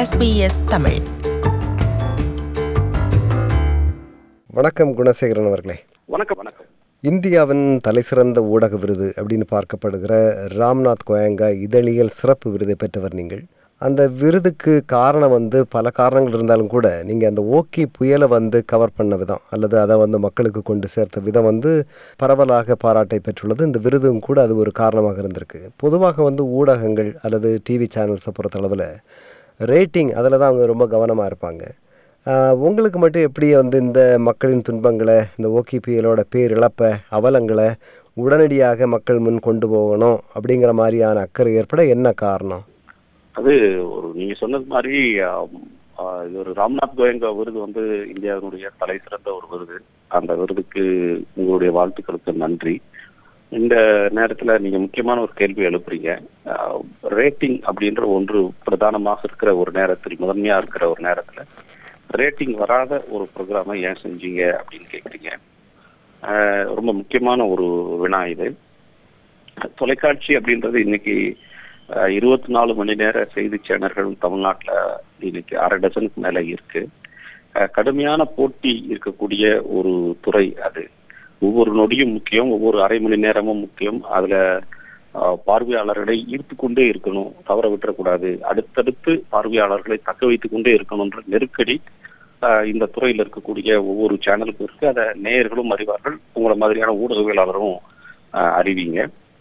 SBS Tamil வணக்கம் குணசேகரன் அவர்களே வணக்கம் வணக்கம் இந்தியாவின் தலைசிறந்த ஊடக விருது அப்படின்னு பார்க்கப்படுகிற ராம்நாத் கோயங்கா இதழியல் சிறப்பு விருதை பெற்றவர் நீங்கள் அந்த விருதுக்கு காரணம் வந்து பல காரணங்கள் இருந்தாலும் கூட நீங்கள் அந்த ஓக்கி புயலை வந்து கவர் பண்ண விதம் அல்லது அதை வந்து மக்களுக்கு கொண்டு சேர்த்த விதம் வந்து பரவலாக பாராட்டை பெற்றுள்ளது இந்த விருதும் கூட அது ஒரு காரணமாக இருந்திருக்கு பொதுவாக வந்து ஊடகங்கள் அல்லது டிவி சேனல்ஸை பொறுத்தளவில் ரேட்டிங் அதில் தான் அவங்க ரொம்ப கவனமாக இருப்பாங்க ஆஹ் உங்களுக்கு மட்டும் எப்படி வந்து இந்த மக்களின் துன்பங்களை இந்த ஓகிபிஎலோட பேரிழப்பை அவலங்களை உடனடியாக மக்கள் முன் கொண்டு போகணும் அப்படிங்கிற மாதிரியான அக்கறை ஏற்பட என்ன காரணம் அது ஒரு நீங்க சொன்னது மாதிரி ஆம், ஆ, இது ஒரு ராம்நாத் கோயங்கா விருது வந்து இந்தியாவினுடைய தலை சிறந்த ஒரு விருது அந்த விருதுக்கு உங்களுடைய வாழ்த்துக்களுக்கு நன்றி இந்த நேரத்துல நீங்க முக்கியமான ஒரு கேள்வி எழுப்புறீங்க ரேட்டிங் அப்படின்ற ஒன்று பிரதானமாக இருக்கிற ஒரு நேரத்தில் முதன்மையா இருக்கிற ஒரு நேரத்துல ரேட்டிங் வராத ஒரு ப்ரோக்ராமை ஏன் செஞ்சீங்க அப்படின்னு கேக்குறீங்க ஆ, ரொம்ப முக்கியமான ஒரு வினா இது தொலைக்காட்சி அப்படின்றது இன்னைக்கு இருபத்தி நாலு மணி நேர செய்தி சேனல்கள் தமிழ்நாட்டுல இன்னைக்கு அரை டசனுக்கு மேல இருக்கு அஹ், கடுமையான போட்டி இருக்கக்கூடிய ஒரு துறை அது ஒவ்வொரு நொடியும் முக்கியம் ஒவ்வொரு அரை மணி நேரமும் முக்கியம் அதுல அஹ், பார்வையாளர்களை ஈர்த்து கொண்டே இருக்கணும் தவற விட்டுறக்கூடாது அடுத்தடுத்து பார்வையாளர்களை தக்க வைத்துக் கொண்டே இருக்கணும்ன்ற நெருக்கடி அஹ், இந்த துறையில் இருக்கக்கூடிய ஒவ்வொரு சேனலுக்கும் இருக்கு அதை நேயர்களும் அறிவார்கள் உங்களை மாதிரியான ஊடகவியலாளரும் அஹ், அறிவீங்க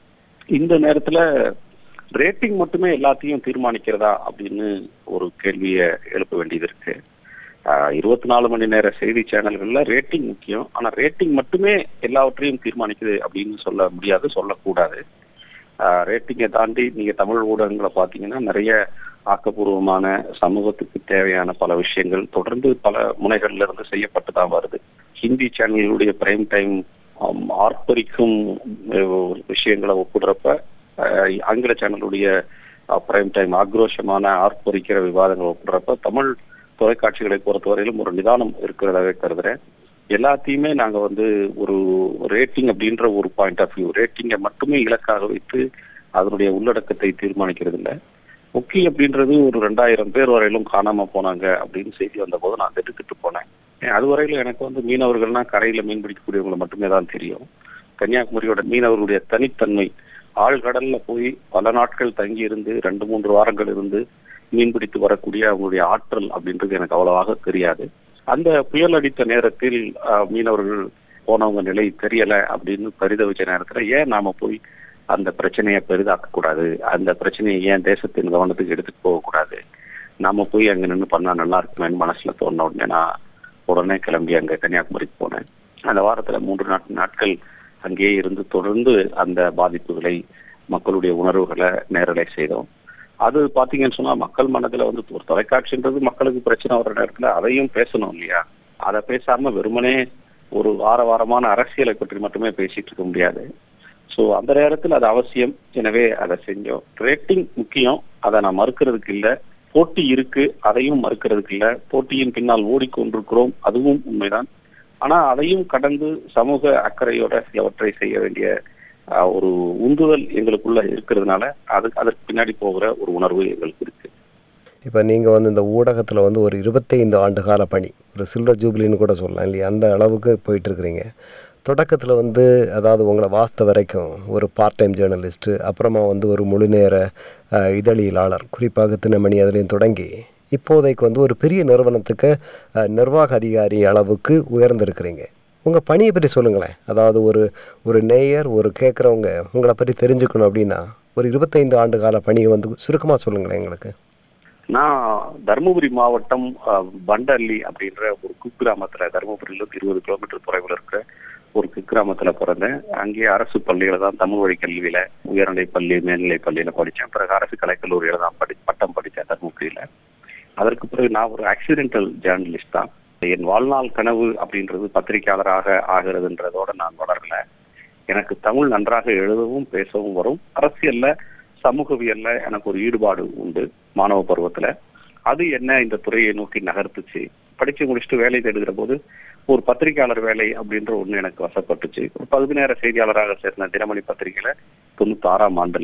இந்த நேரத்துல ரேட்டிங் மட்டுமே எல்லாத்தையும் தீர்மானிக்கிறதா அப்படின்னு ஒரு கேள்வியை எழுப்ப வேண்டியது இருக்கு இருபத்தி நாலு மணி நேர செய்தி சேனல்கள்ல ரேட்டிங் முக்கியம் ஆனா ரேட்டிங் மட்டுமே எல்லாவற்றையும் தீர்மானிக்குது அப்படின்னு சொல்ல முடியாது சொல்லக்கூடாது ரேட்டிங்கை தாண்டி நீங்க தமிழ் ஊடகங்களை பார்த்தீங்கன்னா நிறைய ஆக்கப்பூர்வமான சமூகத்துக்கு தேவையான பல விஷயங்கள் தொடர்ந்து பல முனைகள்ல இருந்து செய்யப்பட்டு தான் வருது ஹிந்தி சேனல்களுடைய பிரைம் டைம் ஆர்ப்பரிக்கும் அஹ், விஷயங்களை ஒப்பிடுறப்ப அஹ், ஆங்கில சேனலுடைய பிரைம் டைம் ஆக்ரோஷமான ஆர்ப்பரிக்கிற விவாதங்களை ஒப்பிடுறப்ப தமிழ் தொலைக்காட்சிகளை பொறுத்தவரையிலும் ஒரு நிதானம் இருக்கிறதாவே கருதுறேன் எல்லாத்தையுமே நாங்க வந்து ஒரு ரேட்டிங் அப்படின்ற ஒரு பாயிண்ட் ஆஃப் வியூ ரேட்டிங்கை மட்டுமே இலக்காக வைத்து அதனுடைய உள்ளடக்கத்தை தீர்மானிக்கிறது இல்ல ஒக்கி அப்படின்றது ஒரு ரெண்டாயிரம் பேர் வரையிலும் காணாம போனாங்க அப்படின்னு செய்தி வந்தபோது நான் திட்டுக்கிட்டு போனேன் ஏன் அது வரையிலும் எனக்கு வந்து மீனவர்கள்னா கரையில மீன் பிடிக்கக்கூடியவங்களை மட்டுமே தான் தெரியும் கன்னியாகுமரியோட மீனவர்களுடைய தனித்தன்மை ஆழ்கடல்ல போய் பல நாட்கள் தங்கி இருந்து ரெண்டு மூன்று வாரங்கள் இருந்து மீன் பிடித்து வரக்கூடிய அவங்களுடைய ஆற்றல் அப்படின்றது எனக்கு அவ்வளவாக தெரியாது அந்த புயல் அடித்த நேரத்தில் ஆஹ், மீனவர்கள் போனவங்க நிலை தெரியல அப்படின்னு பரிதவிச்ச நேரத்துல ஏன் நாம போய் அந்த பிரச்சனையை பெரிதாக்க கூடாது அந்த பிரச்சனையை ஏன் தேசத்தின் கவனத்துக்கு எடுத்துட்டு போக கூடாது நாம போய் அங்க நின்று பண்ணா நல்லா இருக்குமேன்னு மனசுல தோணுன உடனே நான் உடனே கிளம்பி அங்க கன்னியாகுமரிக்கு போனேன் அந்த வாரத்துல மூன்று நாட் நாட்கள் அங்கேயே இருந்து தொடர்ந்து அந்த பாதிப்புகளை மக்களுடைய உணர்வுகளை நேரலை செய்தோம் அது பாத்தீங்கன்னு சொன்னா மக்கள் மனதுல வந்து ஒரு தொலைக்காட்சின்றது மக்களுக்கு பிரச்சனை வர நேரத்துல அதையும் பேசணும் இல்லையா அதை பேசாம வெறுமனே ஒரு வார வாரமான அரசியலை பற்றி மட்டுமே பேசிட்டு இருக்க முடியாது சோ அந்த நேரத்தில் அது அவசியம் எனவே அதை செஞ்சோம் ரேட்டிங் முக்கியம் அதை நான் மறுக்கிறதுக்கு இல்ல போட்டி இருக்கு அதையும் மறுக்கிறதுக்கு இல்ல போட்டியின் பின்னால் ஓடிக்கொண்டிருக்கிறோம் அதுவும் உண்மைதான் ஆனா அதையும் கடந்து சமூக அக்கறையோட சிலவற்றை செய்ய வேண்டிய ஆஹ், ஒரு உந்துதல் எங்களுக்குள்ள இருக்கிறதுனால அது அதற்கு பின்னாடி போகிற ஒரு உணர்வு எங்களுக்கு இருக்கு இப்போ நீங்கள் வந்து இந்த ஊடகத்தில் வந்து ஒரு இருபத்தைந்து ஆண்டு கால பணி ஒரு சில்வர் ஜூப்ளின்னு கூட சொல்லலாம் இல்லையா அந்த அளவுக்கு போயிட்டுருக்கிறீங்க தொடக்கத்தில் வந்து அதாவது உங்களை வாஸ்த வரைக்கும் ஒரு பார்ட் டைம் ஜேர்னலிஸ்ட்டு அப்புறமா வந்து ஒரு முழுநேர அஹ், இதழியலாளர் குறிப்பாக தினமணி அதுலேயும் தொடங்கி இப்போதைக்கு வந்து ஒரு பெரிய நிறுவனத்துக்கு அஹ், நிர்வாக அதிகாரி அளவுக்கு உயர்ந்திருக்கிறீங்க உங்கள் பணியை பற்றி சொல்லுங்களேன் அதாவது ஒரு ஒரு நேயர் ஒரு கேட்குறவங்க உங்களை பற்றி தெரிஞ்சுக்கணும் அப்படின்னா ஒரு இருபத்தைந்து ஆண்டு கால பணியை வந்து சுருக்கமாக சொல்லுங்களேன் எங்களுக்கு நான் தருமபுரி மாவட்டம் அஹ், பண்டல்லி அப்படின்ற ஒரு குக்கிராமத்துல தருமபுரியில இருந்து இருபது கிலோமீட்டர் தொலைவில் இருக்கிற ஒரு குக்கிராமத்துல பிறந்தேன் அங்கேயே அரசு பள்ளியில தான் தமிழ் வழி கல்வியில உயர்நிலை பள்ளி மேல்நிலை பள்ளியில படிச்சேன் பிறகு அரசு கலைக்கல்லூரியில தான் படி பட்டம் படித்தேன் தருமபுரியில அதற்கு பிறகு நான் ஒரு ஆக்சிடென்டல் ஜேர்னலிஸ்ட் தான் என் வாழ்நாள் கனவு அப்படின்றது பத்திரிகையாளராக ஆகிறதுன்றதோட நான் தொடரல எனக்கு தமிழ் நன்றாக எழுதவும் பேசவும் வரும் அரசியல்ல சமூகவியல்ல எனக்கு ஒரு ஈடுபாடு உண்டு மாணவ பருவத்துல அது என்ன இந்த துறையை நோக்கி நகர்த்துச்சு படிச்சு முடிச்சுட்டு வேலை தேடுகிற போது ஒரு பத்திரிகையாளர் வேலை அப்படின்ற ஒண்ணு எனக்கு வசப்பட்டுச்சு ஒரு பகுதி நேர செய்தியாளராக சேர்ந்த தினமணி பத்திரிகையில தொண்ணூத்தி ஆறாம் ஆண்டுல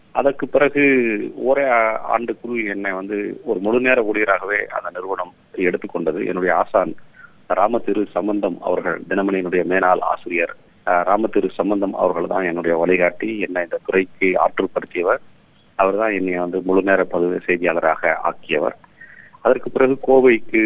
அதற்கு பிறகு ஒரே ஆ- ஆண்டுக்குள் என்னை வந்து ஒரு முழு நேர ஊழியராகவே அந்த நிறுவனம் எடுத்துக்கொண்டது என்னுடைய ஆசான் ராமதிரு சம்பந்தம் அவர்கள் தினமணியினுடைய மேனாள் ஆசிரியர் அஹ், ராமதிரு சம்பந்தம் அவர்கள் தான் என்னுடைய வழிகாட்டி என்னை இந்த துறைக்கு ஆற்றுப்படுத்தியவர் அவர் தான் என்னை வந்து முழு நேர பதிவு செய்தியாளராக ஆக்கியவர் அதற்கு பிறகு கோவைக்கு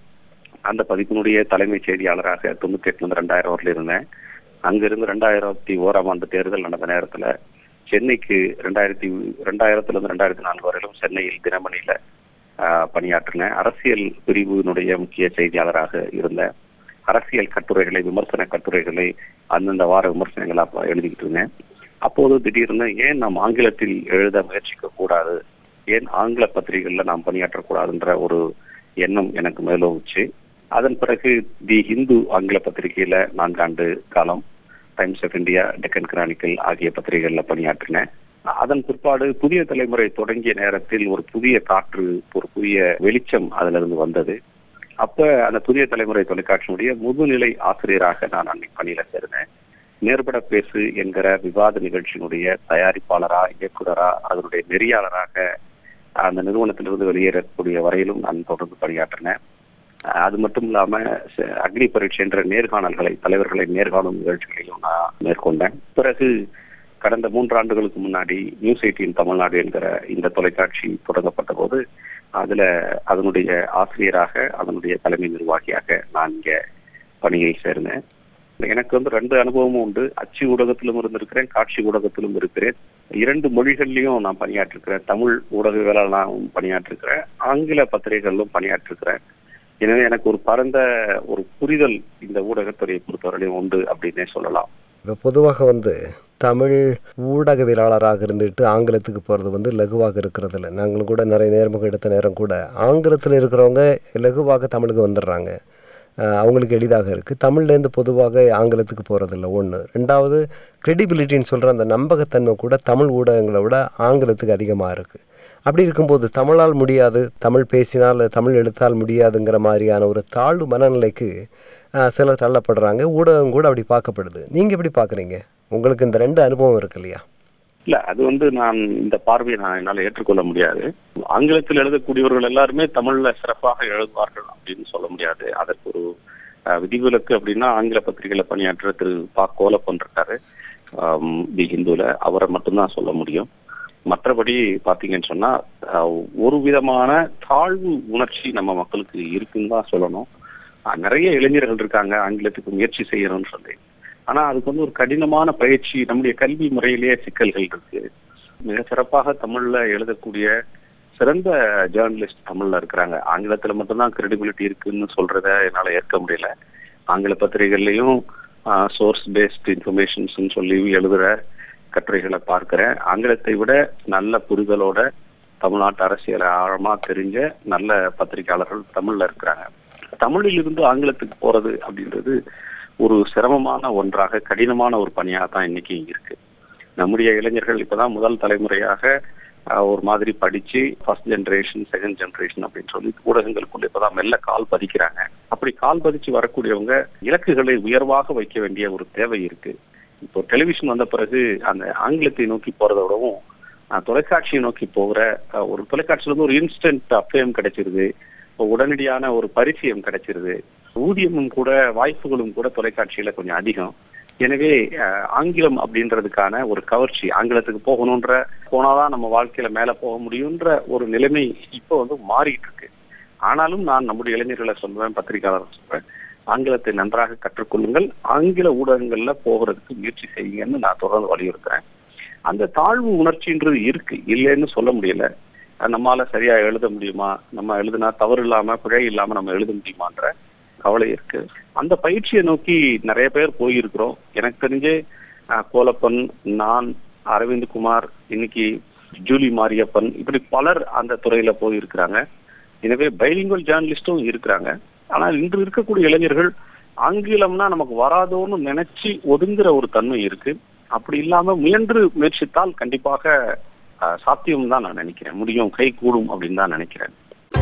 அந்த பதிப்பினுடைய தலைமை செய்தியாளராக தொண்ணூத்தி எட்டுல இருந்து ரெண்டாயிரம் வரல இருந்தேன் அங்கிருந்து ரெண்டாயிரத்தி ஓராம் ஆண்டு தேர்தல் நடந்த நேரத்துல சென்னைக்கு ரெண்டாயிரத்தி ரெண்டாயிரத்துல இருந்து ரெண்டாயிரத்தி நான்கு வரையிலும் சென்னையில் தினமணியில ஆஹ், பணியாற்றினேன் அரசியல் பிரிவினுடைய முக்கிய செய்தியாளராக இருந்தேன் அரசியல் கட்டுரைகளை விமர்சன கட்டுரைகளை அந்தந்த வார விமர்சனங்களா அப்ப எழுதிக்கிட்டு இருந்தேன் அப்போது திடீர்னு ஏன் நாம் ஆங்கிலத்தில் எழுத முயற்சிக்க கூடாது ஏன் ஆங்கில பத்திரிகைகள்ல நாம் பணியாற்றக்கூடாதுன்ற ஒரு எண்ணம் எனக்கு மேலோங்குச்சு அதன் பிறகு தி ஹிந்து ஆங்கில பத்திரிகையில நான்காண்டு காலம் Times of India Deccan Chronicle ஆகிய பத்திரிகைகள்ல பணியாற்றினேன் அதன் பிற்பாடு புதிய தலைமுறை தொடங்கிய நேரத்தில் ஒரு புதிய காற்று ஒரு புதிய வெளிச்சம் அதுல இருந்து வந்தது அப்ப அந்த புதிய தலைமுறை தொலைக்காட்சியினுடைய முதுநிலை ஆசிரியராக நான் அன்னைக்கு பணியில சேர்ந்தேன் நேர்பட பேசு என்கிற விவாத நிகழ்ச்சியினுடைய தயாரிப்பாளரா இயக்குனரா அதனுடைய நெறியாளராக அந்த நிறுவனத்திலிருந்து வெளியேறக்கூடிய வரையிலும் நான் தொடர்ந்து பணியாற்றினேன் அஹ் அது மட்டும் இல்லாம ச- அக்னி பரீட்சை என்ற நேர்காணல்களை தலைவர்களை நேர்காணும் நிகழ்ச்சிகளையும் நான் மேற்கொண்டேன் பிறகு கடந்த மூன்று ஆண்டுகளுக்கு முன்னாடி நியூஸ் எயிட்டீன் தமிழ்நாடு என்கிற இந்த தொலைக்காட்சி தொடங்கப்பட்ட போது அதுல அதனுடைய ஆசிரியராக அதனுடைய தலைமை நிர்வாகியாக நான் இங்க பணியை சேர்ந்தேன் எனக்கு வந்து ரெண்டு அனுபவமும் உண்டு அச்சு ஊடகத்திலும் இருந்திருக்கிறேன் காட்சி ஊடகத்திலும் இருக்கிறேன் இரண்டு மொழிகள்லயும் நான் பணியாற்றிருக்கிறேன் தமிழ் ஊடகங்களாலும் பணியாற்றிருக்கிறேன் ஆங்கில பத்திரிகைகளிலும் பணியாற்றிருக்கிறேன் எனவே எனக்கு ஒரு பரந்த ஒரு புரிதல் இந்த ஊடகத்துறையை பொறுத்தவரையிலும் உண்டு அப்படின்னே சொல்லலாம் இப்போ பொதுவாக வந்து தமிழ் ஊடகவியலாளராக இருந்துட்டு ஆங்கிலத்துக்கு போகிறது வந்து லகுவாக இருக்கிறது இல்லை நாங்களும் கூட நிறைய நேர்முகம் எடுத்த நேரம் கூட ஆங்கிலத்தில் இருக்கிறவங்க லகுவாக தமிழுக்கு வந்துடுறாங்க அஹ் அவங்களுக்கு எளிதாக இருக்குது தமிழ்லேருந்து பொதுவாக ஆங்கிலத்துக்கு போகிறதில்ல ஒன்று ரெண்டாவது credibilityன்னு சொல்கிற அந்த நம்பகத்தன்மை கூட தமிழ் ஊடகங்களை விட ஆங்கிலத்துக்கு அதிகமாக இருக்குது அப்படி இருக்கும்போது தமிழால் முடியாது தமிழ் பேசினால் தமிழ் எழுத்தால் முடியாதுங்கிற மாதிரியான ஒரு தாழ்வு மனநிலைக்கு அஹ், சிலர் தள்ளப்படுறாங்க ஊடகம் கூட அப்படி பார்க்கப்படுது நீங்கள் எப்படி பார்க்குறீங்க உங்களுக்கு இந்த ரெண்டு அனுபவம் இருக்கு இல்லையா இல்ல அது வந்து நான் இந்த பார்வையை நான் என்னால ஏற்றுக்கொள்ள முடியாது ஆங்கிலத்தில் எழுதக்கூடியவர்கள் எல்லாருமே தமிழ்ல சிறப்பாக எழுதுவார்கள் அப்படின்னு சொல்ல முடியாது அதற்கு ஒரு அஹ், விதிவிலக்கு அப்படின்னா ஆங்கில பத்திரிகையில பணியாற்ற திரு பா கோலப்பன் இருக்காரு ஆம், தி ஹிந்துல அவரை மட்டும்தான் சொல்ல முடியும் மற்றபடி பாத்தீங்கன்னு சொன்னா அஹ், ஒரு விதமான தாழ்வு உணர்ச்சி நம்ம மக்களுக்கு இருக்குன்னு தான் சொல்லணும் அஹ், நிறைய இளைஞர்கள் இருக்காங்க ஆங்கிலத்துக்கு முயற்சி செய்யணும்னு சொல்லி ஆனா அதுக்கு வந்து ஒரு கடினமான பயிற்சி நம்முடைய கல்வி முறையிலேயே சிக்கல்கள் இருக்கு மிக சிறப்பாக தமிழ்ல எழுதக்கூடிய சிறந்த ஜேர்னலிஸ்ட் தமிழ்ல இருக்கிறாங்க ஆங்கிலத்துல மட்டும்தான் கிரெடிபிலிட்டி இருக்குன்னு சொல்றத என்னால ஏற்க முடியல ஆங்கில பத்திரிகைகள்லயும் சோர்ஸ் பேஸ்ட் இன்ஃபர்மேஷன்ஸ் சொல்லி எழுதுற கட்டுரைகளை பார்க்கிறேன் ஆங்கிலத்தை விட நல்ல புரிதலோட தமிழ்நாட்டு அரசியலை ஆழமா தெரிஞ்ச நல்ல பத்திரிகையாளர்கள் தமிழ்ல இருக்கிறாங்க தமிழில் இருந்து ஆங்கிலத்துக்கு போறது அப்படின்றது ஒரு சிரமமான ஒன்றாக கடினமான ஒரு பணியாக தான் இன்னைக்கு இருக்கு நம்முடைய இளைஞர்கள் இப்பதான் முதல் தலைமுறையாக ஆஹ், ஒரு மாதிரி படிச்சு ஃபர்ஸ்ட் ஜெனரேஷன் செகண்ட் ஜெனரேஷன் அப்படின்னு சொல்லி ஊடகங்களுக்குள்ள இப்பதான் மெல்ல கால் பதிக்கிறாங்க அப்படி கால் பதிச்சு வரக்கூடியவங்க இலக்குகளை உயர்வாக வைக்க வேண்டிய ஒரு தேவை இருக்கு இப்போ டெலிவிஷன் வந்த பிறகு அந்த ஆங்கிலத்தை நோக்கி போறதை விடவும் ஆஹ், தொலைக்காட்சியை நோக்கி போகிற ஆஹ், ஒரு தொலைக்காட்சியில இருந்து ஒரு இன்ஸ்டன்ட் அப்டேம் கிடைச்சிருது இப்போ உடனடியான ஒரு பரிச்சயம் கிடைச்சிருது ஊதியமும் கூட வாய்ப்புகளும் கூட தொலைக்காட்சியில கொஞ்சம் அதிகம் எனவே அஹ், ஆங்கிலம் அப்படின்றதுக்கான ஒரு கவர்ச்சி ஆங்கிலத்துக்கு போகணுன்ற போனாதான் நம்ம வாழ்க்கையில மேல போக முடியுன்ற ஒரு நிலைமை இப்போ வந்து மாறிட்டு இருக்கு ஆனாலும் நான் நம்முடைய இளைஞர்களை சொல்வேன் பத்திரிகையாளர் சொல்றேன் ஆங்கிலத்தை நன்றாக கற்றுக்கொள்ளுங்கள் ஆங்கில ஊடகங்கள்ல போகிறதுக்கு முயற்சி செய்யுங்கன்னு நான் தொடர்ந்து வலியுறுத்துறேன் அந்த தாழ்வு உணர்ச்சின்றது இருக்கு இல்லைன்னு சொல்ல முடியல அஹ் நம்மால சரியா எழுத முடியுமா நம்ம எழுதுனா தவறு இல்லாம பிழை இல்லாம நம்ம எழுத முடியுமான்ற கவலை இருக்கு அந்த பயிற்சியை நோக்கி நிறைய பேர் போயிருக்கிறோம் எனக்கு தெரிஞ்சு அஹ், கோலப்பன் நான் அரவிந்த் குமார் இன்னைக்கு ஜூலி மாரியப்பன் இப்படி பலர் அந்த துறையில போயிருக்கிறாங்க எனவே பைலிங்குவல் ஜேர்னலிஸ்டும் இருக்கிறாங்க ஆனால் இன்று இருக்கக்கூடிய இளைஞர்கள் ஆங்கிலம்னா நமக்கு வராதோன்னு நினைச்சு ஒதுங்குற ஒரு தன்மை இருக்கு அப்படி இல்லாம முயன்று முயற்சித்தால் கண்டிப்பாக அஹ், சாத்தியம் தான் நான் நினைக்கிறேன் முடியும் கை கூடும் அப்படின்னு தான் நினைக்கிறேன்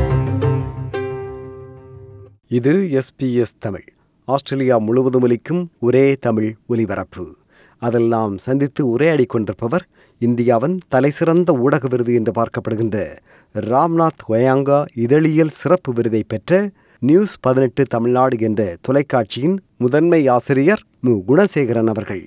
இது எஸ்பிஎஸ் தமிழ் ஆஸ்திரேலியா முழுவதும் ஒலிக்கும் ஒரே தமிழ் ஒலிபரப்பு அதெல்லாம் சந்தித்து உரையாடிக் கொண்டிருப்பவர் இந்தியாவின் தலைசிறந்த ஊடக விருது என்று பார்க்கப்படுகின்ற ராம்நாத் கோயாங்கா இதழியல் சிறப்பு விருதை பெற்ற நியூஸ் பதினெட்டு தமிழ்நாடு என்ற தொலைக்காட்சியின் முதன்மை ஆசிரியர் மு குணசேகரன் அவர்கள்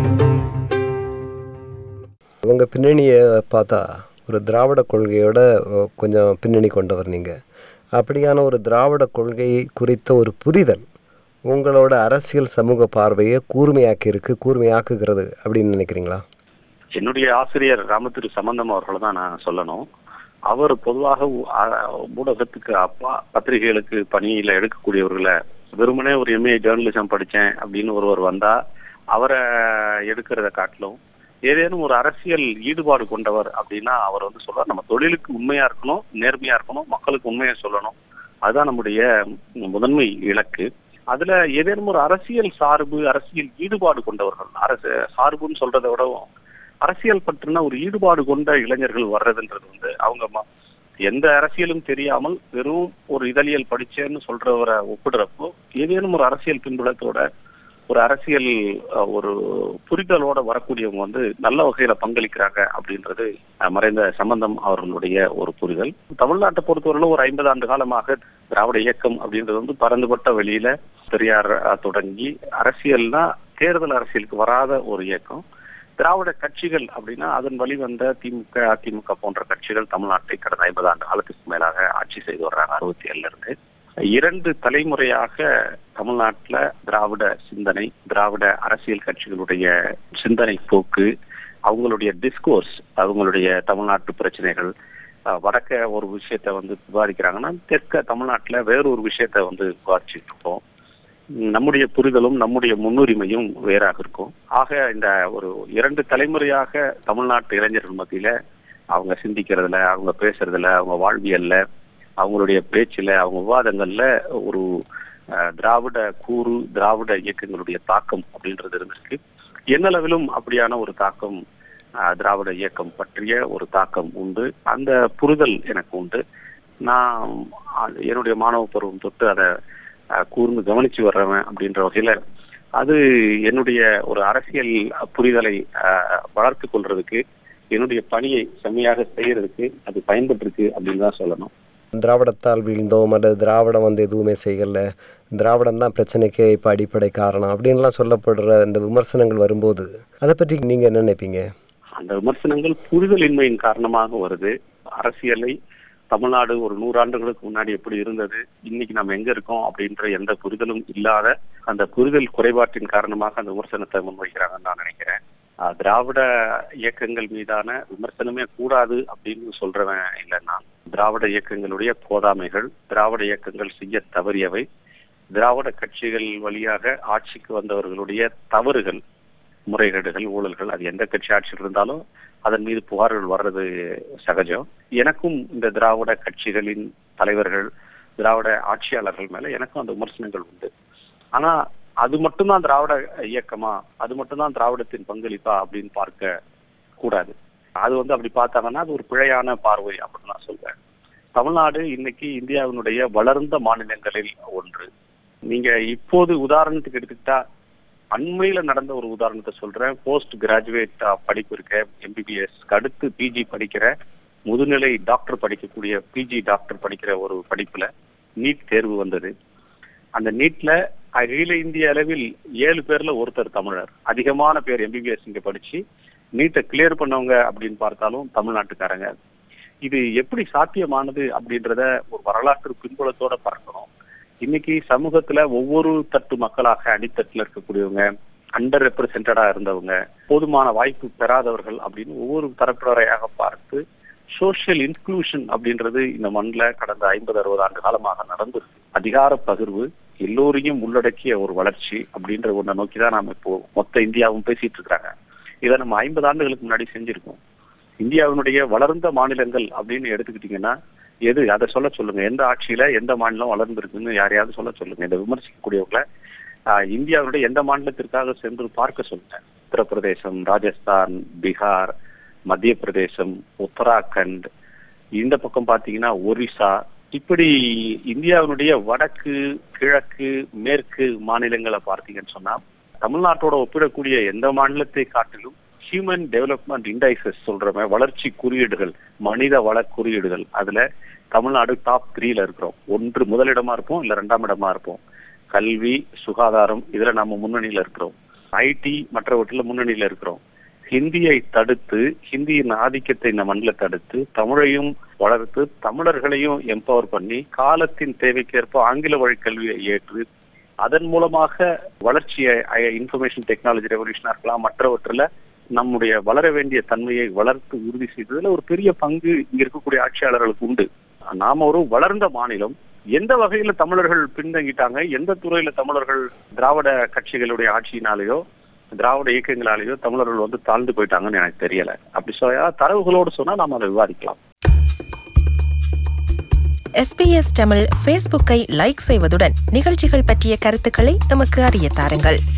உங்க பின்னணியை பார்த்தா ஒரு திராவிட கொள்கையோட அஹ், கொஞ்சம் பின்னணி கொண்டவர் நீங்கள் அப்படியான ஒரு திராவிட கொள்கை குறித்த ஒரு புரிதல் உங்களோட அரசியல் சமூக பார்வையை கூர்மையாக்கி இருக்கு கூர்மையாக்குகிறது அப்படின்னு நினைக்கிறீங்களா என்னுடைய ஆசிரியர் ராமதிரு சம்பந்தம் அவர்களை தான் நான் சொல்லணும் அவர் பொதுவாக ஊ- ஆ- ஊடகத்துக்கு அப்பா பத்திரிகைகளுக்கு பணியில எடுக்கக்கூடியவர்களை வெறுமனே ஒரு எம்ஏ ஜேர்னலிசம் படிச்சேன் அப்படின்னு ஒருவர் வந்தா அவரை எடுக்கிறத காட்டிலும் ஏதேனும் ஒரு அரசியல் ஈடுபாடு கொண்டவர் அப்படின்னா அவர் வந்து சொல்றார் நம்ம தொழிலுக்கு உண்மையா இருக்கணும் நேர்மையா இருக்கணும் மக்களுக்கு உண்மையை சொல்லணும் அதுதான் நம்முடைய முதன்மை இலக்கு அதுல ஏதேனும் ஒரு அரசியல் சார்பு அரசியல் ஈடுபாடு கொண்டவர்கள் அரசு சார்புன்னு சொல்றதை விடவும் அரசியல் பற்றின ஒரு ஈடுபாடு கொண்ட இளைஞர்கள் வர்றதுன்றது வந்து அவங்க ம- எந்த அரசியலும் தெரியாமல் வெறும் ஒரு இதழியல் படிச்சேன்னு சொல்றவரை ஒப்பிடுறப்போ ஏதேனும் ஒரு அரசியல் பின்புலத்தோட ஒரு அரசியல் அஹ், ஒரு புரிதலோட வரக்கூடியவங்க வந்து நல்ல வகையில பங்களிக்கிறாங்க அப்படின்றது அஹ், மறைந்த சம்பந்தம் அவர்களுடைய ஒரு புரிதல் தமிழ்நாட்டை பொறுத்தவரையிலும் ஒரு ஐம்பது ஆண்டு காலமாக திராவிட இயக்கம் அப்படின்றது வந்து பரந்துபட்ட வெளியில பெரியார் அஹ், தொடங்கி அரசியல்னா தேர்தல் அரசியலுக்கு வராத ஒரு இயக்கம் திராவிட கட்சிகள் அப்படின்னா அதன் வழி வந்த திமுக அதிமுக போன்ற கட்சிகள் தமிழ்நாட்டை கடந்த ஐம்பது ஆண்டு காலத்துக்கு மேலாக ஆட்சி செய்து வர்றாங்க அறுபத்தி ஏழுல இருந்து இரண்டு தலைமுறையாக தமிழ்நாட்டுல திராவிட சிந்தனை திராவிட அரசியல் கட்சிகளுடைய சிந்தனை போக்கு அவங்களுடைய டிஸ்கோர்ஸ் அவங்களுடைய தமிழ்நாட்டு பிரச்சனைகள் அஹ், வடக்க ஒரு விஷயத்த வந்து விவாதிக்கிறாங்கன்னா தெற்க தமிழ்நாட்டுல வேறொரு விஷயத்த வந்து விவாதிச்சுட்டு இருக்கோம் நம்முடைய புரிதலும் நம்முடைய முன்னுரிமையும் வேறாக இருக்கும் ஆக இந்த ஒரு இரண்டு தலைமுறையாக தமிழ்நாட்டு இளைஞர்கள் மத்தியில அவங்க சிந்திக்கிறதுல அவங்க பேசுறதுல அவங்க வாழ்வியல்ல அவங்களுடைய பேச்சுல அவங்க விவாதங்கள்ல ஒரு அஹ், திராவிட கூறு திராவிட இயக்கங்களுடைய தாக்கம் அப்படின்றது இருந்திருக்கு என்னளவிலும் அப்படியான ஒரு தாக்கம் அஹ், திராவிட இயக்கம் பற்றிய ஒரு தாக்கம் உண்டு அந்த புரிதல் எனக்கு உண்டு நான் அது என்னுடைய மாணவ பருவம் தொட்டு அதை அஹ், கூர்ந்து கவனிச்சு வர்றவன் அப்படின்ற வகையில அது என்னுடைய ஒரு அரசியல் புரிதலை அஹ், வளர்த்துக் கொள்றதுக்கு என்னுடைய பணியை செம்மையாக செய்யறதுக்கு அது பயன்பட்டிருக்கு அப்படின்னு தான் சொல்லணும் திராவிடத்தால் வீழ்ந்தோம் அல்லது திராவிடம் வந்து எதுவுமே செய்யல திராவிடம் தான் பிரச்சனைக்கு இப்போ அடிப்படை காரணம் அப்படின்லாம் சொல்லப்படுற இந்த விமர்சனங்கள் வரும்போது அதை பற்றி நீங்கள் என்ன நினைப்பீங்க அந்த விமர்சனங்கள் புரிதலின்மையின் காரணமாக வருது அரசியலை தமிழ்நாடு ஒரு நூறாண்டுகளுக்கு முன்னாடி எப்படி இருந்தது இன்னைக்கு நம்ம எங்க இருக்கோம் அப்படின்ற எந்த புரிதலும் இல்லாத அந்த புரிதல் குறைபாட்டின் காரணமாக அந்த விமர்சனத்தை முன்வைக்கிறாங்கன்னு நான் நினைக்கிறேன் ஆஹ் திராவிட இயக்கங்கள் மீதான விமர்சனமே கூடாது அப்படின்னு சொல்றவன் இல்லைன்னா திராவிட இயக்கங்களுடைய போதாமைகள் திராவிட இயக்கங்கள் செய்ய தவறியவை திராவிட கட்சிகள் வழியாக ஆட்சிக்கு வந்தவர்களுடைய தவறுகள் முறைகேடுகள் ஊழல்கள் அது எந்த கட்சி ஆட்சியில் இருந்தாலும் அதன் மீது புகார்கள் வர்றது சகஜம் எனக்கும் இந்த திராவிட கட்சிகளின் தலைவர்கள் திராவிட ஆட்சியாளர்கள் மேல எனக்கும் அந்த விமர்சனங்கள் உண்டு ஆனா அது மட்டும்தான் திராவிட இயக்கமா அது மட்டும்தான் திராவிடத்தின் பங்களிப்பா அப்படின்னு பார்க்க கூடாது அது வந்து அப்படி பார்த்தாங்கன்னா அது ஒரு பிழையான பார்வை அப்படின்னு நான் சொல்றேன் தமிழ்நாடு இன்னைக்கு இந்தியாவினுடைய வளர்ந்த மாநிலங்களில் ஒன்று நீங்க இப்போது உதாரணத்துக்கு எடுத்துக்கிட்டா அண்மையில நடந்த ஒரு உதாரணத்தை சொல்றேன் போஸ்ட் கிராஜுவேட் படிப்பு இருக்க எம்பிபிஎஸ் அடுத்து பிஜி படிக்கிற முதுநிலை டாக்டர் படிக்கக்கூடிய பிஜி டாக்டர் படிக்கிற ஒரு படிப்புல நீட் தேர்வு வந்தது அந்த நீட்ல அகில இந்திய அளவில் ஏழு பேர்ல ஒருத்தர் தமிழர் அதிகமான பேர் எம்பிபிஎஸ் இங்க படிச்சு நீட்டை கிளியர் பண்ணவங்க அப்படின்னு பார்த்தாலும் தமிழ்நாட்டுக்காரங்க இது எப்படி சாத்தியமானது அப்படின்றத ஒரு வரலாற்று பின்புலத்தோட பார்க்கணும் இன்னைக்கு சமூகத்துல ஒவ்வொரு தட்டு மக்களாக அடித்தட்டுல இருக்கக்கூடியவங்க அண்டர் ரெப்ரசன்டடா இருந்தவங்க போதுமான வாய்ப்பு பெறாதவர்கள் அப்படின்னு ஒவ்வொரு தரப்பினரையாக பார்த்து சோசியல் இன்க்ளூஷன் அப்படின்றது இந்த மண்ணில் கடந்த ஐம்பது அறுபது ஆண்டு காலமாக நடந்திருக்கு அதிகார பகிர்வு எல்லோரையும் உள்ளடக்கிய ஒரு வளர்ச்சி அப்படின்ற ஒன்றை நோக்கி தான் நாம இப்போ மொத்த இந்தியாவும் பேசிட்டு இருக்காங்க இதை நம்ம ஐம்பது ஆண்டுகளுக்கு முன்னாடி செஞ்சிருக்கோம் இந்தியாவினுடைய வளர்ந்த மாநிலங்கள் அப்படின்னு எடுத்துக்கிட்டீங்கன்னா எது அதை சொல்ல சொல்லுங்க எந்த ஆட்சியில எந்த மாநிலம் வளர்ந்திருக்குன்னு யாரையாவது சொல்ல சொல்லுங்க இதை விமர்சிக்கக்கூடியவங்களை ஆஹ், இந்தியாவினுடைய எந்த மாநிலத்திற்காக சென்று பார்க்க சொல்லுங்க உத்தரப்பிரதேசம் ராஜஸ்தான் பீகார் மத்திய பிரதேசம் உத்தராகண்ட் இந்த பக்கம் பாத்தீங்கன்னா ஒரிசா இப்படி இந்தியாவினுடைய வடக்கு கிழக்கு மேற்கு மாநிலங்களை பார்த்தீங்கன்னு சொன்னா தமிழ்நாட்டோட ஒப்பிடக்கூடிய எந்த மாநிலத்தை காட்டிலும் ஹியூமன் டெவலப்மெண்ட் இண்டைசஸ் சொல்றமே வளர்ச்சி குறியீடுகள் மனித வள குறியீடுகள் அதுல தமிழ்நாடு டாப் த்ரீல இருக்கிறோம் ஒன்று முதலிடமா இருப்போம் இல்ல ரெண்டாம் இடமா இருப்போம் கல்வி சுகாதாரம் இதுல நம்ம முன்னணியில இருக்கிறோம் ஐடி மற்றவற்றில முன்னணியில இருக்கிறோம் ஹிந்தியை தடுத்து ஹிந்தியின் ஆதிக்கத்தை இந்த மண்ணில் தடுத்து தமிழையும் வளர்த்து தமிழர்களையும் எம்பவர் பண்ணி காலத்தின் தேவைக்கேற்ப ஆங்கில வழி கல்வியை ஏற்று அதன் மூலமாக வளர்ச்சியை இன்ஃபர்மேஷன் டெக்னாலஜி ரெவல்யூஷனா இருக்கலாம் மற்றவற்றில் நம்முடைய வளர வேண்டிய தன்மையை வளர்த்து உறுதி செய்ததுல ஒரு பெரிய பங்கு இங்க இருக்கக்கூடிய ஆட்சியாளர்களுக்கு உண்டு நாம ஒரு வளர்ந்த மாநிலம் எந்த வகையில தமிழர்கள் பின்தங்கிட்டாங்க எந்த துறையில தமிழர்கள் திராவிட கட்சிகளுடைய ஆட்சியினாலேயோ திராவிட இயக்கங்களாலேயோ தமிழர்கள் வந்து தாழ்ந்து போயிட்டாங்கன்னு எனக்கு தெரியல அப்படி சொல்ல தரவுகளோடு சொன்னா நாம அதை விவாதிக்கலாம் எஸ்பிஎஸ் தமிழ் ஃபேஸ்புக்கை லைக் செய்வதுடன் நிகழ்ச்சிகள் பற்றிய கருத்துக்களை எமக்கு அறிய தாருங்கள்